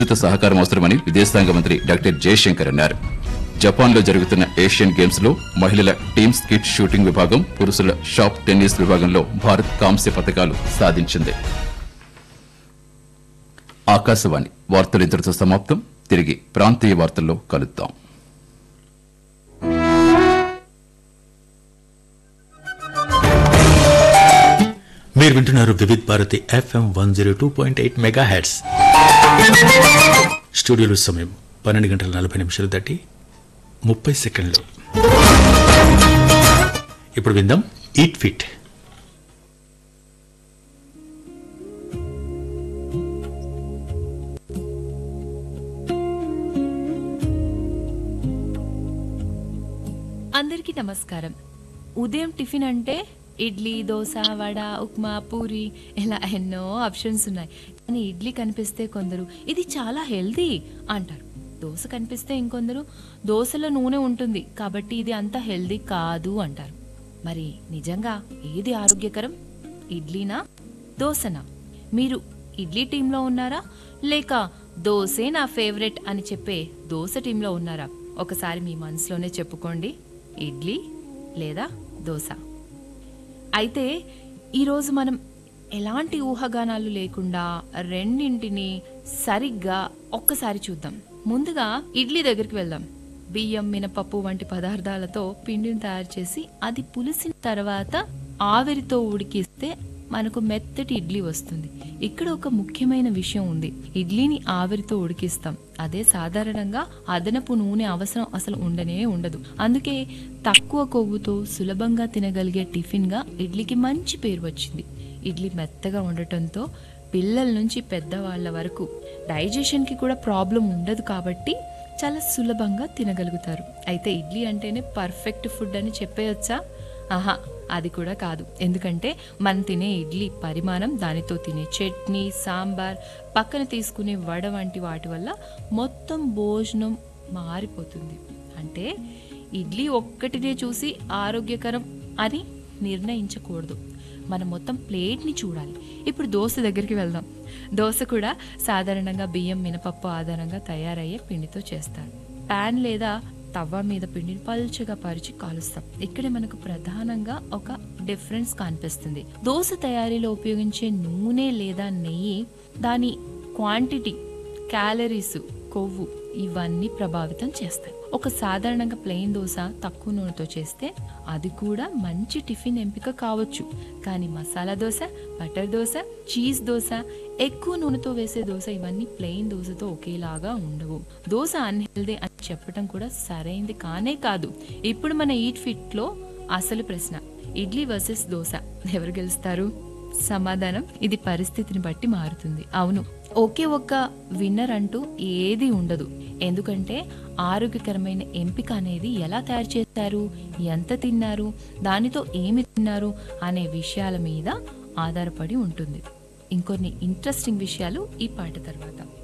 విస్తృత సహకారం అవసరమని విదేశాంగ మంత్రి డాక్టర్ జయశంకర్ అన్నారు జపాన్ లో జరుగుతున్న ఏషియన్ గేమ్స్ లో మహిళల టీమ్ స్కిట్ షూటింగ్ విభాగం పురుషుల షాప్ టెన్నిస్ విభాగంలో భారత్ కాంస్య పథకాలు సాధించింది ఆకాశవాణి వార్తలు ఇంతటితో సమాప్తం తిరిగి ప్రాంతీయ వార్తల్లో కలుద్దాం మీరు వింటున్నారు Vividh Bharati FM one zero two point eight megahertz స్టూడియోలో సమయం పన్నెండు గంటల నలభై నిమిషాలు దాటి ముప్పై సెకండ్లు ఇప్పుడు విందాం ఈట్ ఫిట్ అందరికీ నమస్కారం ఉదయం టిఫిన్ అంటే ఇడ్లీ దోశ వడ ఉప్మా పూరి ఇలా ఎన్నో ఆప్షన్స్ ఉన్నాయి కానీ ఇడ్లీ కనిపిస్తే కొందరు ఇది చాలా హెల్దీ అంటారు దోశ కనిపిస్తే ఇంకొందరు దోశలో నూనె ఉంటుంది కాబట్టి ఇది అంత హెల్దీ కాదు అంటారు మరి నిజంగా ఏది ఆరోగ్యకరం ఇడ్లీనా దోశనా మీరు ఇడ్లీ టీంలో ఉన్నారా లేక దోసే నా ఫేవరెట్ అని చెప్పే దోశ టీంలో ఉన్నారా ఒకసారి మీ మనసులోనే చెప్పుకోండి ఇడ్లీ లేదా దోశ అయితే ఈరోజు మనం ఎలాంటి ఊహాగానాలు లేకుండా రెండింటిని సరిగ్గా ఒక్కసారి చూద్దాం ముందుగా ఇడ్లీ దగ్గరికి వెళ్దాం బియ్యం మినపప్పు వంటి పదార్థాలతో పిండిని తయారు చేసి అది పులిసిన తర్వాత ఆవిరితో ఉడికిస్తే మనకు మెత్తటి ఇడ్లీ వస్తుంది ఇక్కడ ఒక ముఖ్యమైన విషయం ఉంది ఇడ్లీని ఆవిరితో ఉడికిస్తాం అదే సాధారణంగా అదనపు నూనె అవసరం అసలు ఉండనే ఉండదు అందుకే తక్కువ కొవ్వుతో సులభంగా తినగలిగే టిఫిన్ గా ఇడ్లీకి మంచి పేరు వచ్చింది ఇడ్లీ మెత్తగా ఉండటంతో పిల్లల నుంచి పెద్దవాళ్ళ వరకు డైజెషన్ కి కూడా ప్రాబ్లం ఉండదు కాబట్టి చాలా సులభంగా తినగలుగుతారు అయితే ఇడ్లీ అంటేనే పర్ఫెక్ట్ ఫుడ్ అని చెప్పేయొచ్చా ఆహా అది కూడా కాదు ఎందుకంటే మనం తినే ఇడ్లీ పరిమాణం దానితో తినే చట్నీ సాంబార్ పక్కన తీసుకునే వడ వంటి వాటి వల్ల మొత్తం భోజనం మారిపోతుంది అంటే ఇడ్లీ ఒక్కటినే చూసి ఆరోగ్యకరం అని నిర్ణయించకూడదు మనం మొత్తం ప్లేట్ని చూడాలి ఇప్పుడు దోశ దగ్గరికి వెళ్దాం దోశ కూడా సాధారణంగా బియ్యం మినపప్పు ఆధారంగా తయారయ్యే పిండితో చేస్తారు పాన్ లేదా తవ్వ మీద పిండిని పల్చగా పరిచి కాలుస్తాం ఇక్కడే మనకు ప్రధానంగా ఒక డిఫరెన్స్ కనిపిస్తుంది దోశ తయారీలో ఉపయోగించే నూనె లేదా నెయ్యి దాని క్వాంటిటీ క్యాలరీస్ కొవ్వు ఇవన్నీ ప్రభావితం చేస్తాయి ఒక సాధారణంగా ప్లెయిన్ దోశ తక్కువ నూనెతో చేస్తే అది కూడా మంచి టిఫిన్ ఎంపిక కావచ్చు కానీ మసాలా దోశ బటర్ దోశ చీజ్ దోశ ఎక్కువ నూనెతో వేసే దోశ ఇవన్నీ ప్లెయిన్ దోశతో ఒకేలాగా ఉండవు దోశ అన్హెల్దీ అని చెప్పడం కూడా సరైంది కానే కాదు ఇప్పుడు మన ఈట్ ఫిట్ లో అసలు ప్రశ్న ఇడ్లీ వర్సెస్ దోశ ఎవరు గెలుస్తారు సమాధానం ఇది పరిస్థితిని బట్టి మారుతుంది అవును ఒకే ఒక్క విన్నర్ అంటూ ఏది ఉండదు ఎందుకంటే ఆరోగ్యకరమైన ఎంపిక అనేది ఎలా తయారు చేస్తారు ఎంత తిన్నారు దానితో ఏమి తిన్నారు అనే విషయాల మీద ఆధారపడి ఉంటుంది ఇంకొన్ని ఇంట్రెస్టింగ్ విషయాలు ఈ పాట తర్వాత